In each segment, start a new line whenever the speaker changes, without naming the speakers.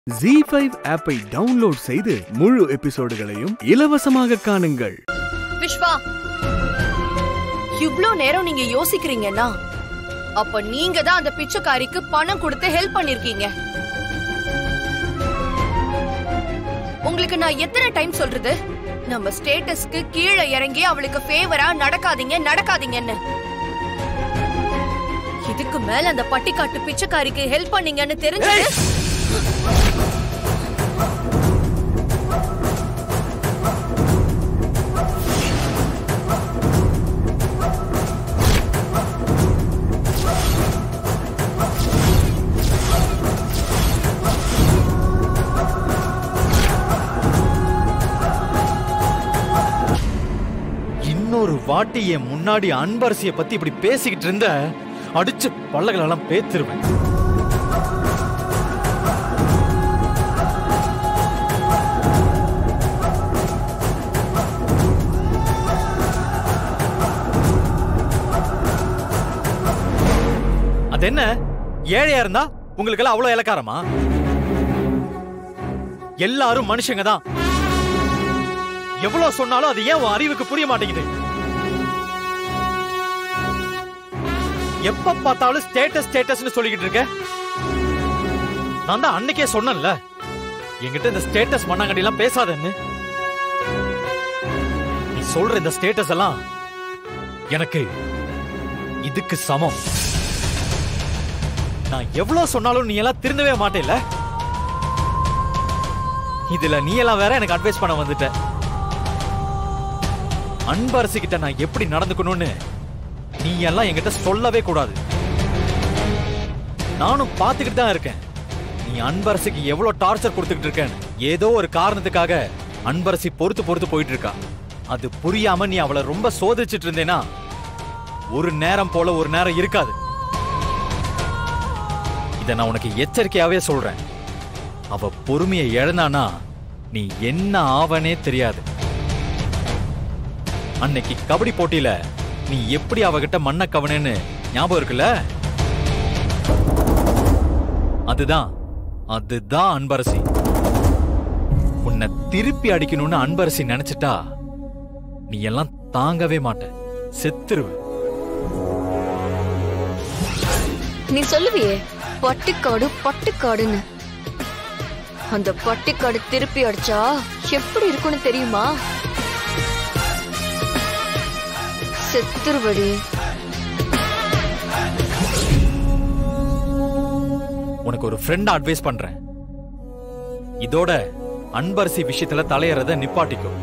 G five ஆப்பை download செய்து முழு எபிசோடுகளையும் இலவசமாக காணுங்கள்
விஸ்வா இவ்ளோ நேரம் நீங்க யோசிக்கிறீங்கன்னா அப்ப நீங்க தான் அந்த பிச்சைக்காரிக்கு பணம் கொடுத்து ஹெல்ப் பண்ணிருக்கீங்க உங்களுக்கு நான் எத்தனை டைம் சொல்றது நம்ம ஸ்டேட்டஸ்க்கு கீழே இறங்கி அவளுக்கு ஃபேவரா நடக்காதீங்க நடக்காதீங்கன்னு இதுக்கு மேல அந்த பட்டிக்காட்டு பிச்சைக்காரிக்கு ஹெல்ப் பண்ணீங்கன்னு தெரிஞ்சு
இன்னொரு வாட்டி என் முன்னாடி அன்பரசிய பத்தி இப்படி பேசிக்கிட்டு இருந்த அடிச்சு பல்லகளெல்லாம் பேத்துருவேன் அது என்ன ஏழையா இருந்தா உங்களுக்கு எல்லாம் அவ்வளவு இலக்காரமா எல்லாரும் மனுஷங்க தான் எவ்வளவு சொன்னாலும் அது ஏன் உன் அறிவுக்கு புரிய மாட்டேங்குது எப்ப பார்த்தாலும் ஸ்டேட்டஸ் ஸ்டேட்டஸ்னு சொல்லிக்கிட்டு இருக்க நான் தான் அன்னைக்கே சொன்னேன்ல என்கிட்ட இந்த ஸ்டேட்டஸ் மண்ணாங்கடி எல்லாம் பேசாதன்னு நீ சொல்ற இந்த ஸ்டேட்டஸ் எல்லாம் எனக்கு இதுக்கு சமம் நான் எவ்வளவு சொன்னாலும் நீ எல்லாம் திருந்தவே மாட்டேல்ல இதுல நீ எல்லாம் வேற எனக்கு அட்வைஸ் பண்ண வந்துட்ட அன்பரசு கிட்ட நான் எப்படி நடந்துக்கணும்னு நீ எல்லாம் என்கிட்ட சொல்லவே கூடாது நானும் பார்த்துக்கிட்டு தான் இருக்கேன் நீ அன்பரசுக்கு எவ்வளவு டார்ச்சர் கொடுத்துக்கிட்டு இருக்கேன்னு ஏதோ ஒரு காரணத்துக்காக அன்பரசி பொறுத்து பொறுத்து போயிட்டு இருக்கா அது புரியாம நீ அவளை ரொம்ப சோதிச்சிட்டு இருந்தேனா ஒரு நேரம் போல ஒரு நேரம் இருக்காது இத நான் உனக்கு எச்சரிக்கையாவே சொல்றேன் அவ பொறுமையை இழந்தானா நீ என்ன ஆவனே தெரியாது அன்னைக்கு கபடி போட்டியில நீ எப்படி அவகிட்ட மண்ண கவனேன்னு ஞாபகம் இருக்குல்ல அதுதான் அதுதான் அன்பரசி உன்னை திருப்பி அடிக்கணும்னு அன்பரசி நினைச்சிட்டா நீ எல்லாம் தாங்கவே மாட்ட செத்துருவ
நீ சொல்லுவியே பட்டிக்காடு பட்டிக்காடுன்னு அந்த பட்டிக்காடு திருப்பி அடிச்சா எப்படி இருக்கும்னு தெரியுமா செத்துருவடி
உனக்கு ஒரு ஃப்ரெண்ட் அட்வைஸ் பண்றேன் இதோட அன்பரசி விஷயத்துல தலையறத நிப்பாட்டிக்கோ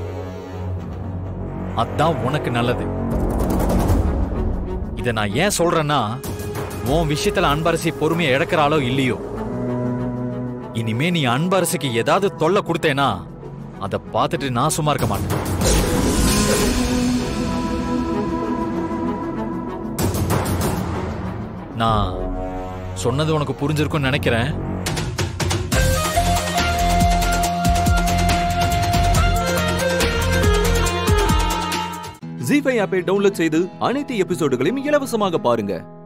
அதான் உனக்கு நல்லது இத நான் ஏன் சொல்றேன்னா உன் விஷயத்துல அன்பரசி பொறுமையை இழக்கிறாளோ இல்லையோ இனிமே நீ அன்பரசிக்கு ஏதாவது தொல்லை கொடுத்தேனா அதை பார்த்துட்டு நான் சும்மா இருக்க மாட்டேன் நான் சொன்னது உனக்கு புரிஞ்சிருக்கும்னு நினைக்கிறேன்
ஜி ஃபைவ் ஆப்பை டவுன்லோட் செய்து அனைத்து எபிசோடுகளையும் இலவசமாக பாருங்க